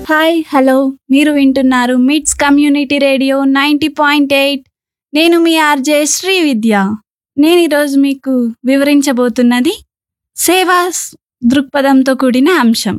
hi hello మీరు వింటున్నారు MITS community radio ninety point eight నేను మీ ఆర్జే శ్రీ విద్య నేను ఈరోజు మీకు వివరించబోతున్నది సేవా స్- దృక్పథంతో కూడిన అంశం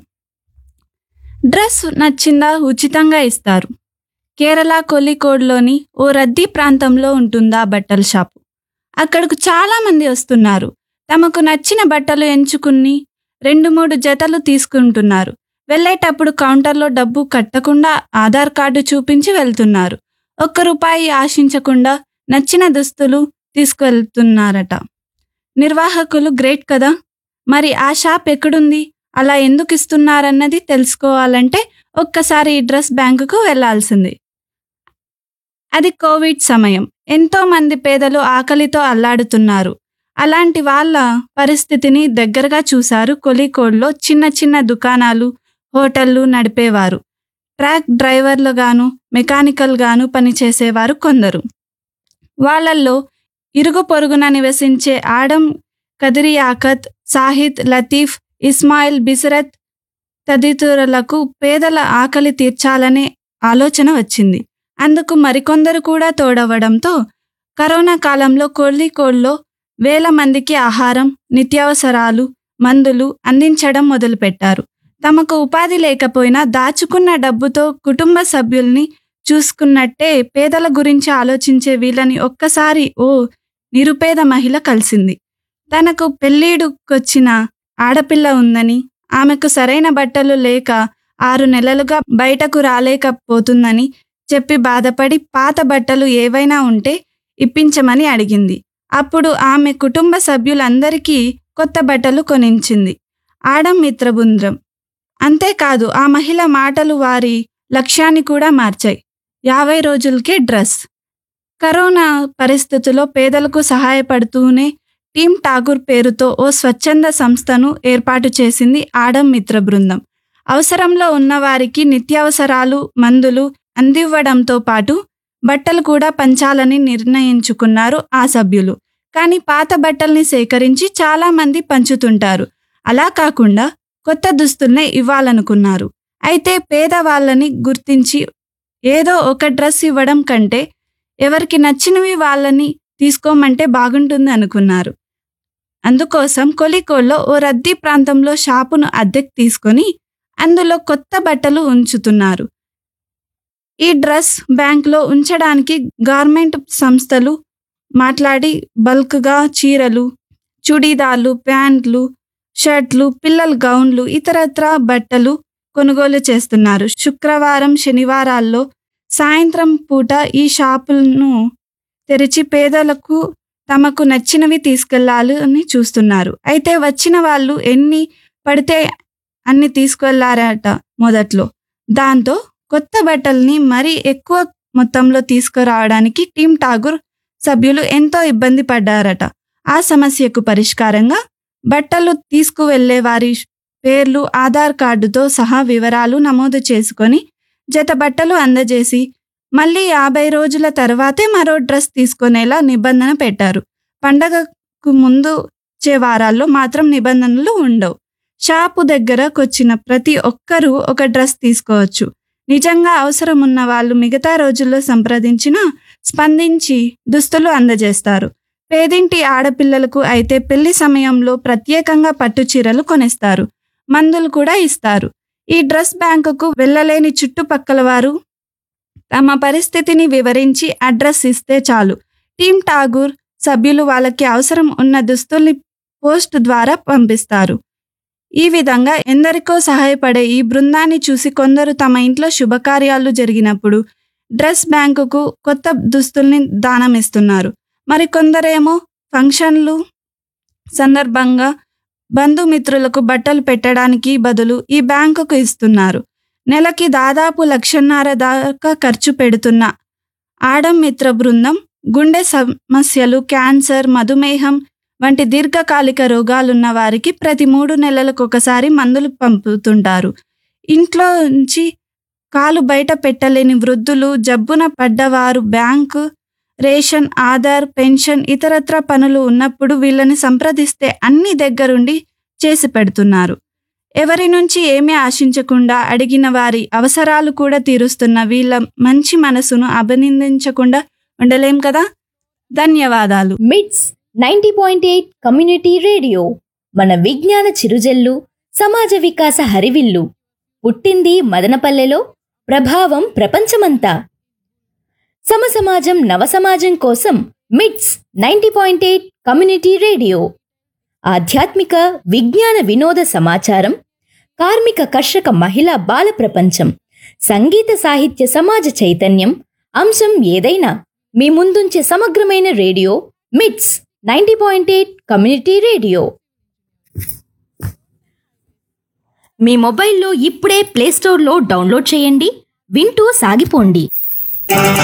డ్రెస్ నచ్చిందా ఉచితంగా ఇస్తారు కేరళ కొల్లికోడ్లోని ఓ రద్దీ ప్రాంతంలో ఉంటుందా బట్టల షాపు అక్కడకు చాలా మంది వస్తున్నారు తమకు నచ్చిన బట్టలు ఎంచుకుని రెండు మూడు జతలు తీసుకుంటున్నారు వెళ్ళేటప్పుడు కౌంటర్లో డబ్బు కట్టకుండా ఆధార్ కార్డు చూపించి వెళ్తున్నారు ఒక్క రూపాయి ఆశించకుండా నచ్చిన దుస్తులు తీసుకువెళ్తున్నారట నిర్వాహకులు గ్రేట్ కదా మరి ఆ షాప్ ఎక్కడుంది అలా ఎందుకు ఇస్తున్నారన్నది తెలుసుకోవాలంటే ఒక్కసారి ఈ డ్రెస్ బ్యాంకుకు వెళ్లాల్సింది అది కోవిడ్ సమయం ఎంతో మంది పేదలు ఆకలితో అల్లాడుతున్నారు అలాంటి వాళ్ళ పరిస్థితిని దగ్గరగా చూశారు కొలికోడ్లో చిన్న చిన్న దుకాణాలు హోటళ్లు నడిపేవారు ట్రాక్ డ్రైవర్లు గాను మెకానికల్ గాను పనిచేసేవారు కొందరు వాళ్ళల్లో ఇరుగు పొరుగున నివసించే ఆడం కదిరియాకత్ సాహిద్ లతీఫ్ ఇస్మాయిల్ బిసరత్ తదితరులకు పేదల ఆకలి తీర్చాలనే ఆలోచన వచ్చింది అందుకు మరికొందరు కూడా తోడవడంతో కరోనా కాలంలో కోళ్ళికోడ్లో వేల మందికి ఆహారం నిత్యావసరాలు మందులు అందించడం మొదలుపెట్టారు తమకు ఉపాధి లేకపోయినా దాచుకున్న డబ్బుతో కుటుంబ సభ్యుల్ని చూసుకున్నట్టే పేదల గురించి ఆలోచించే వీళ్ళని ఒక్కసారి ఓ నిరుపేద మహిళ కలిసింది తనకు పెళ్ళీడుకొచ్చిన ఆడపిల్ల ఉందని ఆమెకు సరైన బట్టలు లేక ఆరు నెలలుగా బయటకు రాలేకపోతుందని చెప్పి బాధపడి పాత బట్టలు ఏవైనా ఉంటే ఇప్పించమని అడిగింది అప్పుడు ఆమె కుటుంబ సభ్యులందరికీ కొత్త బట్టలు కొనించింది ఆడం మిత్రబృందం అంతేకాదు ఆ మహిళ మాటలు వారి లక్ష్యాన్ని కూడా మార్చాయి యాభై రోజులకే డ్రెస్ కరోనా పరిస్థితుల్లో పేదలకు సహాయపడుతూనే టీమ్ ఠాగూర్ పేరుతో ఓ స్వచ్ఛంద సంస్థను ఏర్పాటు చేసింది ఆడం మిత్ర బృందం అవసరంలో ఉన్నవారికి నిత్యావసరాలు మందులు అందివ్వడంతో పాటు బట్టలు కూడా పంచాలని నిర్ణయించుకున్నారు ఆ సభ్యులు కానీ పాత బట్టల్ని సేకరించి చాలా మంది పంచుతుంటారు అలా కాకుండా కొత్త దుస్తుల్నే ఇవ్వాలనుకున్నారు అయితే పేదవాళ్ళని గుర్తించి ఏదో ఒక డ్రెస్ ఇవ్వడం కంటే ఎవరికి నచ్చినవి వాళ్ళని తీసుకోమంటే బాగుంటుంది అనుకున్నారు అందుకోసం కొలికోల్లో ఓ రద్దీ ప్రాంతంలో షాపును అద్దెకు తీసుకొని అందులో కొత్త బట్టలు ఉంచుతున్నారు ఈ డ్రెస్ బ్యాంక్లో ఉంచడానికి గవర్నమెంట్ సంస్థలు మాట్లాడి బల్క్గా చీరలు చుడీదార్లు ప్యాంట్లు షర్ట్లు పిల్లల గౌన్లు ఇతరత్ర బట్టలు కొనుగోలు చేస్తున్నారు శుక్రవారం శనివారాల్లో సాయంత్రం పూట ఈ షాపులను తెరిచి పేదలకు తమకు నచ్చినవి తీసుకెళ్లాలని చూస్తున్నారు అయితే వచ్చిన వాళ్ళు ఎన్ని పడితే అన్ని తీసుకెళ్లారట మొదట్లో దాంతో కొత్త బట్టల్ని మరీ ఎక్కువ మొత్తంలో తీసుకురావడానికి టీమ్ ఠాగూర్ సభ్యులు ఎంతో ఇబ్బంది పడ్డారట ఆ సమస్యకు పరిష్కారంగా బట్టలు తీసుకువెళ్లే వారి పేర్లు ఆధార్ కార్డుతో సహా వివరాలు నమోదు చేసుకొని జత బట్టలు అందజేసి మళ్ళీ యాభై రోజుల తర్వాతే మరో డ్రెస్ తీసుకునేలా నిబంధన పెట్టారు పండగకు ముందు వచ్చే వారాల్లో మాత్రం నిబంధనలు ఉండవు షాపు దగ్గరకొచ్చిన ప్రతి ఒక్కరూ ఒక డ్రెస్ తీసుకోవచ్చు నిజంగా అవసరం ఉన్న వాళ్ళు మిగతా రోజుల్లో సంప్రదించినా స్పందించి దుస్తులు అందజేస్తారు పేదింటి ఆడపిల్లలకు అయితే పెళ్లి సమయంలో ప్రత్యేకంగా పట్టు చీరలు కొనిస్తారు మందులు కూడా ఇస్తారు ఈ డ్రెస్ బ్యాంకుకు వెళ్ళలేని చుట్టుపక్కల వారు తమ పరిస్థితిని వివరించి అడ్రస్ ఇస్తే చాలు టీమ్ ఠాగూర్ సభ్యులు వాళ్ళకి అవసరం ఉన్న దుస్తుల్ని పోస్ట్ ద్వారా పంపిస్తారు ఈ విధంగా ఎందరికో సహాయపడే ఈ బృందాన్ని చూసి కొందరు తమ ఇంట్లో శుభకార్యాలు జరిగినప్పుడు డ్రెస్ బ్యాంకుకు కొత్త దుస్తుల్ని దానం ఇస్తున్నారు మరి కొందరేమో ఫంక్షన్లు సందర్భంగా బంధుమిత్రులకు బట్టలు పెట్టడానికి బదులు ఈ బ్యాంకుకు ఇస్తున్నారు నెలకి దాదాపు లక్షన్నర దాకా ఖర్చు పెడుతున్న ఆడం మిత్ర బృందం గుండె సమస్యలు క్యాన్సర్ మధుమేహం వంటి దీర్ఘకాలిక రోగాలున్న వారికి ప్రతి మూడు నెలలకు ఒకసారి మందులు పంపుతుంటారు ఇంట్లో నుంచి కాలు బయట పెట్టలేని వృద్ధులు జబ్బున పడ్డవారు బ్యాంకు రేషన్ ఆధార్ పెన్షన్ ఇతరత్ర పనులు ఉన్నప్పుడు వీళ్ళని సంప్రదిస్తే అన్ని దగ్గరుండి చేసి పెడుతున్నారు ఎవరి నుంచి ఏమీ ఆశించకుండా అడిగిన వారి అవసరాలు కూడా తీరుస్తున్న వీళ్ళ మంచి మనసును అభినందించకుండా ఉండలేం కదా ధన్యవాదాలు MITS ninety point eight community radio మన విజ్ఞాన చిరుజల్లు సమాజ వికాస హరివిల్లు పుట్టింది మదనపల్లెలో ప్రభావం ప్రపంచమంతా సమసమాజం నవసమాజం కోసం MITS ninety point eight community radio ఆధ్యాత్మిక విజ్ఞాన వినోద సమాచారం కార్మిక కర్షక మహిళా బాల ప్రపంచం సంగీత సాహిత్య సమాజ చైతన్యం అంశం ఏదైనా మీ ముందుంచే సమగ్రమైన radio MITS ninety point eight community radio మీ మొబైల్లో ఇప్పుడే ప్లేస్టోర్లో డౌన్లోడ్ చేయండి వింటూ సాగిపోండి